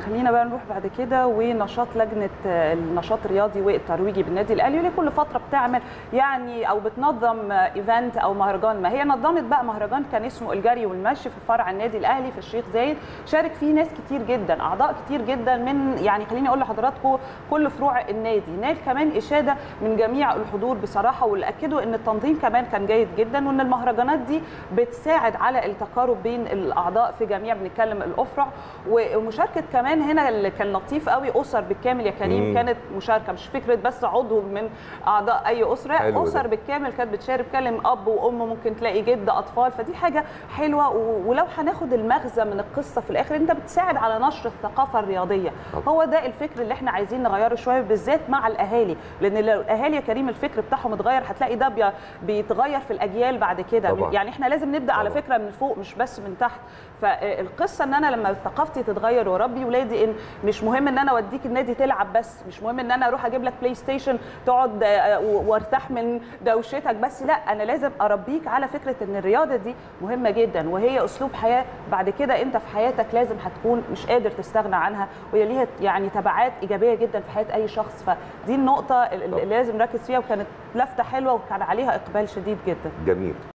خلينا بقى نروح بعد كده ونشاط لجنه آه، النشاط الرياضي والترويجي بالنادي الاهلي واللي كل فتره بتعمل يعني او بتنظم آه، ايفنت او مهرجان ما هي نظمت بقى مهرجان كان اسمه الجري والمشي في فرع النادي الاهلي في الشيخ زايد شارك فيه ناس كتير جدا اعضاء كتير جدا من يعني خليني اقول لحضراتكم كل فروع النادي نال كمان اشاده من جميع الحضور بصراحه واللي اكدوا ان التنظيم كمان كان جيد جدا وان المهرجانات دي بتساعد على التقارب بين الاعضاء في جميع بنتكلم الافرع ومشاركه كمان هنا اللي كان لطيف قوي اسر بالكامل يا كريم مم. كانت مشاركه مش فكره بس عضو من اعضاء اي اسره حلو ده. اسر بالكامل كانت بتشارك كلم اب وام ممكن تلاقي جد اطفال فدي حاجه حلوه و- ولو هناخد المغزى من القصه في الاخر انت بتساعد على نشر الثقافه الرياضيه طبعا. هو ده الفكر اللي احنا عايزين نغيره شويه بالذات مع الاهالي لان لو الاهالي يا كريم الفكر بتاعهم اتغير هتلاقي ده بي- بيتغير في الاجيال بعد كده طبعا. يعني احنا لازم نبدا على طبعا. فكره من فوق مش بس من تحت فالقصه ان انا لما ثقافتي تتغير واربي ولادي ان مش مهم ان انا اوديك النادي تلعب بس مش مهم ان انا اروح اجيب لك بلاي ستيشن تقعد آه، و- وارتاح من دوشتك بس لا انا لازم اربيك على فكره ان الرياضه دي مهمه جدا وهي اسلوب حياه بعد كده انت في حياتك لازم هتكون مش قادر تستغنى عنها وهي ليها يعني تبعات ايجابيه جدا في حياه اي شخص فدي النقطه اللي طبعا. لازم نركز فيها وكانت لفته حلوه وكان عليها اقبال شديد جدا جميل